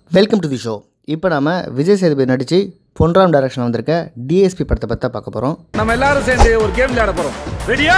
welcome to the show இப்போ நாம விஜய் சேதுபதி நடித்து பொன்ராம் டைரக்ஷன் வந்திருக்க டிஎஸ்பி படத்தை பற்றி பார்க்க போகிறோம் நம்ம எல்லாரும் சேர்ந்து ஒரு கேம் விளையாட போறோம் ரெடியா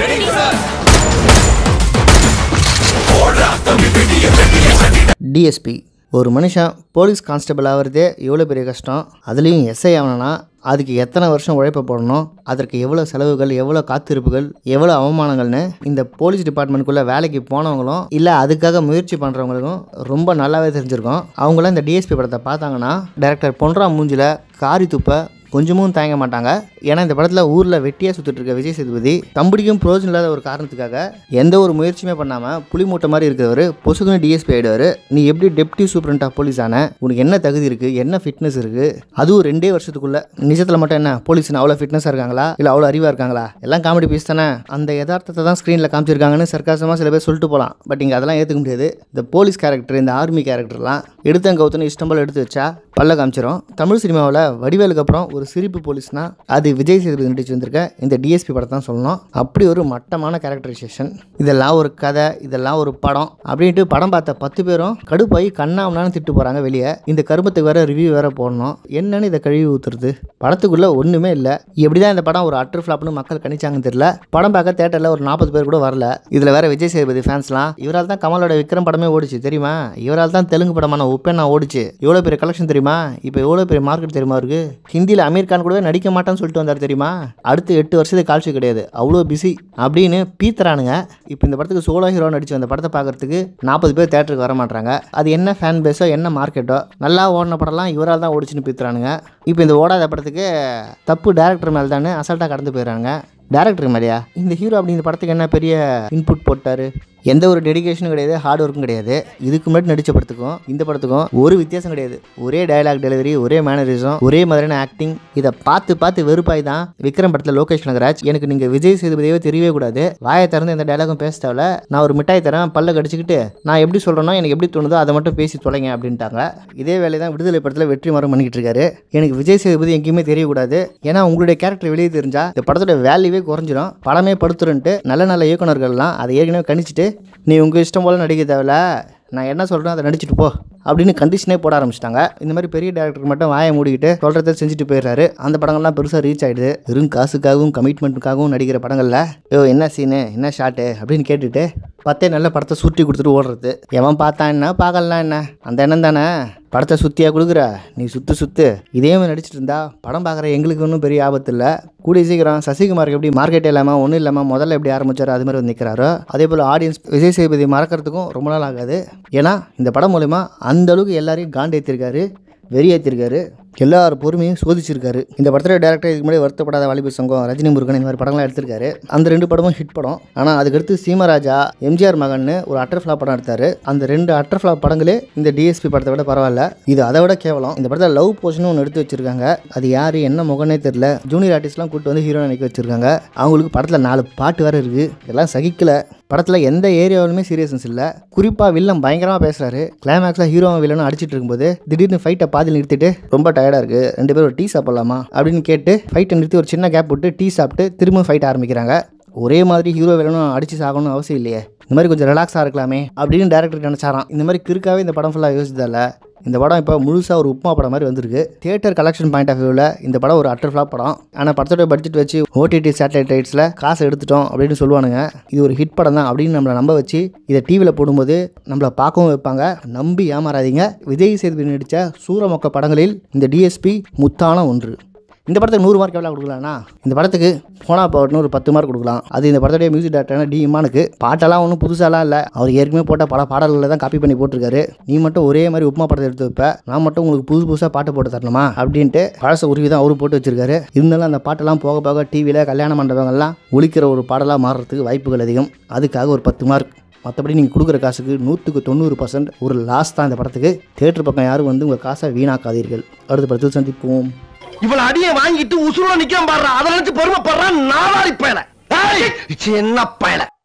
டிஎஸ்பி ஒரு மனுஷன் போலீஸ் கான்ஸ்டபிள் ஆகிறதே எவ்வளோ பெரிய கஷ்டம் அதுலேயும் எஸ்ஐ ஆகணும்னா அதுக்கு எத்தனை வருஷம் உழைப்ப போடணும் அதற்கு எவ்வளோ செலவுகள் எவ்வளோ காத்திருப்புகள் எவ்வளோ அவமானங்கள்னு இந்த போலீஸ் டிபார்ட்மெண்ட்குள்ளே வேலைக்கு போனவங்களும் இல்லை அதுக்காக முயற்சி பண்ணுறவங்களுக்கும் ரொம்ப நல்லாவே தெரிஞ்சிருக்கும் அவங்களாம் இந்த டிஎஸ்பி படத்தை பார்த்தாங்கன்னா டைரக்டர் பொன்ராம் மூஞ்சில காரி துப்ப கொஞ்சமும் தயங்க மாட்டாங்க ஏன்னா இந்த படத்தில் ஊரில் வெட்டியாக சுற்றிட்டு இருக்க விஜய் சேதுபதி தம்பிடிக்கும் பிரோஜனம் இல்லாத ஒரு காரணத்துக்காக எந்த ஒரு முயற்சியுமே பண்ணாமல் புலி மூட்டை மாதிரி இருக்கிறவர் பொசுக்குன்னு டிஎஸ்பி ஆகிடுவார் நீ எப்படி டெப்டி சூப்பரண்ட் ஆஃப் போலீஸ் ஆன உனக்கு என்ன தகுதி இருக்குது என்ன ஃபிட்னஸ் இருக்குது அதுவும் ரெண்டே வருஷத்துக்குள்ள நிஜத்தில் மட்டும் என்ன போலீஸ்னு அவ்வளோ ஃபிட்னஸாக இருக்காங்களா இல்லை அவ்வளோ அறிவாக இருக்காங்களா எல்லாம் காமெடி பீஸ் தானே அந்த யதார்த்தத்தை தான் ஸ்க்ரீனில் காமிச்சிருக்காங்கன்னு சர்க்காசமாக சில பேர் சொல்லிட்டு போகலாம் பட் இங்கே அதெல்லாம் ஏற்றுக்க முடியாது இந்த போலீஸ் கேரக்டர் இந்த ஆர்மி கேரக்டர்லாம் எடுத்தங்க கவுத்துன்னு இஷ்டம் போல் எடுத்து வச்சா பல்ல காமிச்சிரும் தமிழ் சினிமாவில் வடிவேலுக்கு அப்புறம் ஒரு சிரிப்பு போலீஸ்னா அது விஜய் சேதுபதி நடிச்சு வந்திருக்க இந்த டிஎஸ்பி படத்தை தான் சொல்லணும் அப்படி ஒரு மட்டமான கேரக்டரைசேஷன் இதெல்லாம் ஒரு கதை இதெல்லாம் ஒரு படம் அப்படின்ட்டு படம் பார்த்த பத்து பேரும் கடுப்பாகி கண்ணாமனான்னு திட்டு போகிறாங்க வெளியே இந்த கருமத்துக்கு வேற ரிவ்யூ வேற போடணும் என்னன்னு இதை கழுவி ஊத்துறது படத்துக்குள்ளே ஒன்றுமே இல்லை எப்படி தான் இந்த படம் ஒரு அட்டர் ஃப்ளாப்னு மக்கள் கணிச்சாங்கன்னு தெரியல படம் பார்க்க தேட்டரில் ஒரு நாற்பது பேர் கூட வரல இதில் வேற விஜய் சேதுபதி ஃபேன்ஸ்லாம் இவரால் தான் கமலோட விக்ரம் படமே ஓடிச்சு தெரியுமா இவரால் தான் தெலுங்கு படமான உப்பெண்ணா ஓடிச்சு எவ்வளோ பெரிய கலெக்ஷன் தெரியுமா இப்போ எவ்வளோ பெரிய மார்க்கெட் தெரியுமா இருக்கு ஹிந்தியில் அமீர் கான் கூடவே நடிக்க மாட்டான்னு சொல்லிட்டு வந்தார் தெரியுமா அடுத்து எட்டு வருஷத்துக்கு கால்ஷி கிடையாது அவ்வளோ பிஸி அப்படின்னு பீத்துறானுங்க இப்போ இந்த படத்துக்கு சோலோ ஹீரோ நடிச்சு அந்த படத்தை பார்க்கறதுக்கு நாற்பது பேர் தேட்டருக்கு வர மாட்டாங்க அது என்ன ஃபேன் பேஸோ என்ன மார்க்கெட்டோ நல்லா ஓடின படம்லாம் இவரால் தான் ஓடிச்சுன்னு பீத்துறானுங்க இப்போ இந்த ஓடாத படத்துக்கு தப்பு டேரக்டர் மேலே தானே அசால்ட்டாக கடந்து போயிடுறாங்க டேரக்டர் மேலேயா இந்த ஹீரோ அப்படி இந்த படத்துக்கு என்ன பெரிய இன்புட் போட்டாரு எந்த ஒரு டெடிகேஷனும் கிடையாது ஹார்ட் ஒர்க்கும் கிடையாது இதுக்கு முன்னாடி நடித்த படத்துக்கும் இந்த படத்துக்கும் ஒரு வித்தியாசம் கிடையாது ஒரே டயலாக் டெலிவரி ஒரே மேனரிசம் ஒரே மாதிரியான ஆக்டிங் இதை பார்த்து பார்த்து வெறுப்பாய் தான் விக்ரம் படத்தில் லோகேஷ் கனகராஜ் எனக்கு நீங்கள் விஜய் சேதுபதியே தெரியவே கூடாது வாயை திறந்து எந்த டயலாகும் பேச தேவையில்ல நான் ஒரு மிட்டாய் தரேன் பல்ல கடிச்சிக்கிட்டு நான் எப்படி சொல்கிறேனோ எனக்கு எப்படி தோணுதோ அதை மட்டும் பேசி தொலைங்க அப்படின்ட்டாங்க இதே வேலையை தான் விடுதலை படத்தில் வெற்றி மரம் பண்ணிக்கிட்டு இருக்காரு எனக்கு விஜய் சேதுபதி எங்கேயுமே தெரியக்கூடாது ஏன்னா உங்களுடைய கேரக்டர் வெளியே தெரிஞ்சா இந்த படத்தோட வேல்யூவே குறைஞ்சிரும் படமே படுத்துருன்ட்டு நல்ல நல்ல இயக்குனர்கள்லாம் அதை ஏற்கனவே கணிச்சிட்டு நீ உங்கள் இஷ்டம் போல் நடிக்க தேவையில்ல நான் என்ன சொல்கிறேன் அதை நடிச்சிட்டு போ அப்படின்னு கண்டிஷனே போட ஆரம்பிச்சிட்டாங்க இந்த மாதிரி பெரிய டேரக்டர் மட்டும் வாயை மூடிக்கிட்டு சொல்கிறத செஞ்சுட்டு போயிடுறாரு அந்த படங்கள்லாம் பெருசாக ரீச் ஆகிடுது வெறும் காசுக்காகவும் கமிட்மெண்ட்டுக்காகவும் நடிக்கிற படங்களில் ஐயோ என்ன சீனு என்ன ஷாட்டு அப்படின்னு கேட்டுட்டு பத்தே நல்ல படத்தை சுற்றி கொடுத்துட்டு ஓடுறது எவன் பார்த்தான் என்ன பார்க்கலாம் என்ன அந்த எண்ணம் தானே படத்தை சுற்றியாக கொடுக்குற நீ சுற்று சுற்று இதே மாதிரி நடிச்சிட்டு இருந்தா படம் பார்க்குற எங்களுக்கு ஒன்றும் பெரிய ஆபத்து இல்லை கூடிய சீக்கிரம் சசிகுமாருக்கு எப்படி மார்க்கெட் இல்லாமல் ஒன்றும் இல்லாமல் முதல்ல எப்படி ஆரம்பிச்சாரோ அது மாதிரி வந்து நிற்கிறாரோ அதே போல் ஆடியன்ஸ் விஜய் சேதுபதி மறக்கிறதுக்கும் ரொம்ப நாள் ஆகாது ஏன்னா இந்த படம் மூலயமா அந்த அளவுக்கு எல்லாரையும் காண்டேற்றிருக்காரு வெறியேற்றிருக்காரு எல்லார் பொறுமையும் சோதிச்சிருக்காரு இந்த படத்தில் டேரக்டர் இதுக்கு முன்னாடி வருத்தப்படாத வாலிபர் சங்கம் ரஜினி முருகன் இந்த மாதிரி படங்கள்லாம் எடுத்திருக்காரு அந்த ரெண்டு படமும் ஹிட் படம் ஆனால் அதுக்கடுத்து சீமராஜா எம்ஜிஆர் மகன்னு ஒரு அட்டர் ஃப்ளாப் படம் எடுத்தாரு அந்த ரெண்டு அட்டர் ஃப்ளாப் படங்களே இந்த டிஎஸ்பி படத்தை விட பரவாயில்ல இது அதை விட கேவலம் இந்த படத்தில் லவ் போர்ஷன் ஒன்று எடுத்து வச்சிருக்காங்க அது யார் என்ன முகனே தெரியல ஜூனியர் ஆர்டிஸ்ட்லாம் கூட்டு வந்து ஹீரோ நினைக்க வச்சிருக்காங்க அவங்களுக்கு படத்தில் நாலு பாட்டு வேறு இருக்குது இதெல்லாம் சகிக்கல படத்தில் எந்த ஏரியாவிலுமே சீரியஸ்னஸ் இல்லை குறிப்பாக வில்லன் பயங்கரமாக பேசுகிறாரு கிளைமேக்ஸில் ஹீரோ வில்லனும் அடிச்சிட்டு இருக்கும்போது திடீர்னு ஃபைட்டை பாதியில் நிறுத்திட்டு ரொம்ப டயர்டாக இருக்குது ரெண்டு பேரும் ஒரு டீ சாப்பிட்லாமா அப்படின்னு கேட்டு ஃபைட்டை நிறுத்தி ஒரு சின்ன கேப் விட்டு டீ சாப்பிட்டு திரும்ப ஃபைட் ஆரம்பிக்கிறாங்க ஒரே மாதிரி ஹீரோ வில்லனும் அடிச்சு சாகணும்னு அவசியம் இல்லையே இந்த மாதிரி கொஞ்சம் ரிலாக்ஸாக இருக்கலாமே அப்படின்னு டேரக்டர் நினச்சாராம் இந்த மாதிரி கிறுக்காவே இந்த படம் ஃபுல்லாக யோசிச்சதால இந்த படம் இப்போ முழுசாக ஒரு உப்புமா படம் மாதிரி வந்திருக்கு தியேட்டர் கலெக்ஷன் பாயிண்ட் ஆஃப் வியூவில் இந்த படம் ஒரு அட்டர் ஃப்ளாப் படம் ஆனால் படத்தோட பட்ஜெட் வச்சு ஓடிடி சேட்டலைட் ரைட்ஸில் காசை எடுத்துட்டோம் அப்படின்னு சொல்லுவானுங்க இது ஒரு ஹிட் படம் தான் அப்படின்னு நம்மளை நம்ப வச்சு இதை டிவியில் போடும்போது நம்மளை பார்க்கவும் வைப்பாங்க நம்பி ஏமாறாதீங்க விஜய் சேதுபதி நடித்த சூரமொக்க படங்களில் இந்த டிஎஸ்பி முத்தான ஒன்று இந்த படத்துக்கு நூறு மார்க் எவ்வளோ கொடுக்கலாம்னா இந்த படத்துக்கு போனா பவர்னு ஒரு பத்து மார்க் கொடுக்கலாம் அது இந்த படத்துடைய மியூசிக் டேரக்டரான டி இமானுக்கு பாட்டெல்லாம் ஒன்றும் புதுசாலாம் இல்லை அவர் ஏற்கனவே போட்ட பல பாடல்களை தான் காப்பி பண்ணி போட்டிருக்காரு நீ மட்டும் ஒரே மாதிரி உப்புமா படத்தை எடுத்து வைப்ப நான் மட்டும் உங்களுக்கு புதுசு புதுசாக பாட்டு போட்டு தரணுமா அப்படின்ட்டு பழச உருவி தான் அவரு போட்டு வச்சிருக்காரு இருந்தாலும் அந்த பாட்டெல்லாம் போக போக டிவியில் கல்யாண மண்டபங்கள்லாம் ஒழிக்கிற ஒரு பாடலாக மாறுறதுக்கு வாய்ப்புகள் அதிகம் அதுக்காக ஒரு பத்து மார்க் மற்றபடி நீங்கள் கொடுக்குற காசுக்கு நூற்றுக்கு தொண்ணூறு பர்சன்ட் ஒரு லாஸ் தான் இந்த படத்துக்கு தேட்டர் பக்கம் யாரும் வந்து உங்கள் காசை வீணாக்காதீர்கள் அடுத்த படத்தில் சந்திப்போம் இவ்வளவு அடியை வாங்கிட்டு உசுரோட நிக்காம பாடுறா அதை நினைச்சு பெருமைப்படுறான் நாலாரி பயல என்ன பயல